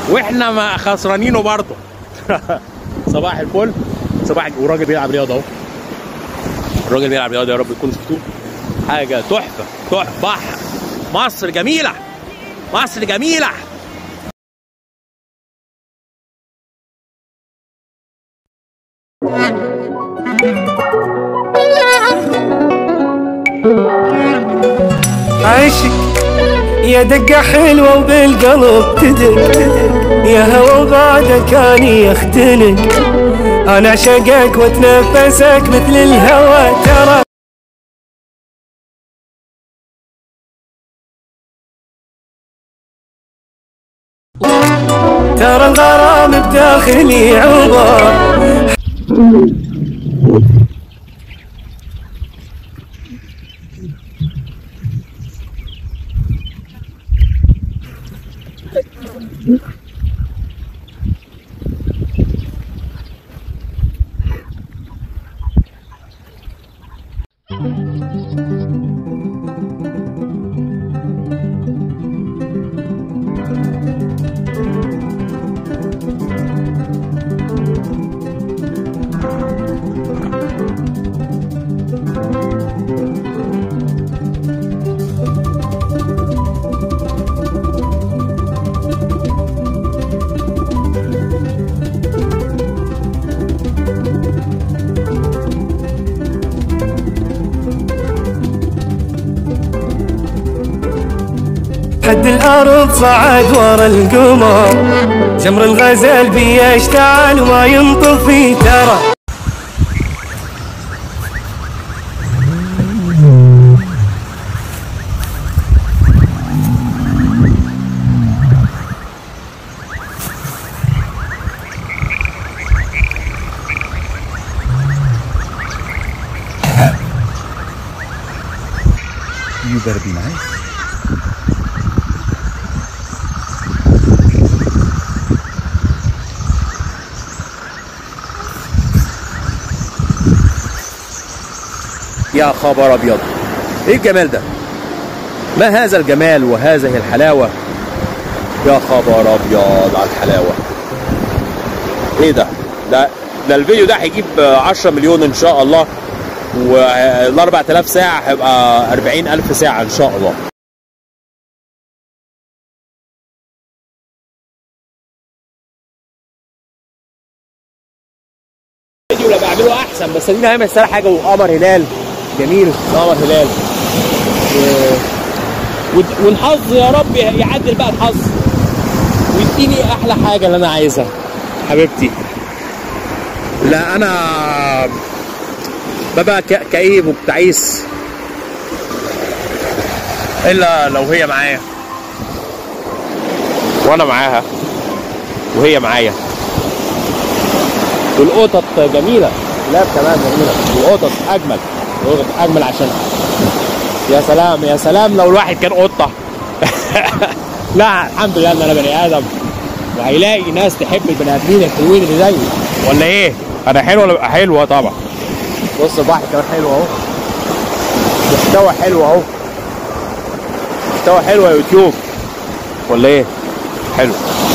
واحنا ما خسرانينه برضه صباح الفل صباح والراجل بيلعب رياضه اهو الراجل بيلعب رياضه يا رب تكونوا شفتوه حاجه تحفه تحفه بحر مصر جميله مصر جميله عشق يا دقة حلوة وبالقلب تدق يا هوا بعد كان يختلق أنا أعشقك وأتنفسك مثل الهوى ترى ترى الغرام بداخلي عبر حد الأرض صعد ورا القمر جمر الغزال بيشتعل وما ينطفي ترى You better be nice. يا خبر ابيض ايه الجمال ده ما هذا الجمال وهذه الحلاوه يا خبر ابيض على الحلاوه ايه ده ده ده الفيديو ده هيجيب 10 مليون ان شاء الله وال 4000 ساعه هيبقى 40000 ساعه ان شاء الله الفيديو اللي بعمله احسن بس ادينا هيعمل السنه حاجه وقمر هلال جميل قمر هلال و- ود- والحظ يا رب يعدل بقى الحظ ويديني احلى حاجه اللي انا عايزها حبيبتي لا انا ببقى ك- كئيب وتعيس الا لو هي معايا وانا معاها وهي معايا والقطط جميله لا كمان جميله والقطط اجمل القطط اجمل عشان يا سلام يا سلام لو الواحد كان قطه لا الحمد لله ان انا بني ادم وهيلاقي ناس تحب البني ادمين الحلوين اللي زيي ولا ايه؟ انا حلو ولا حلوه طبعا بص البحر كمان حلو اهو محتوى حلو اهو محتوى حلو يا يوتيوب ولا ايه؟ حلو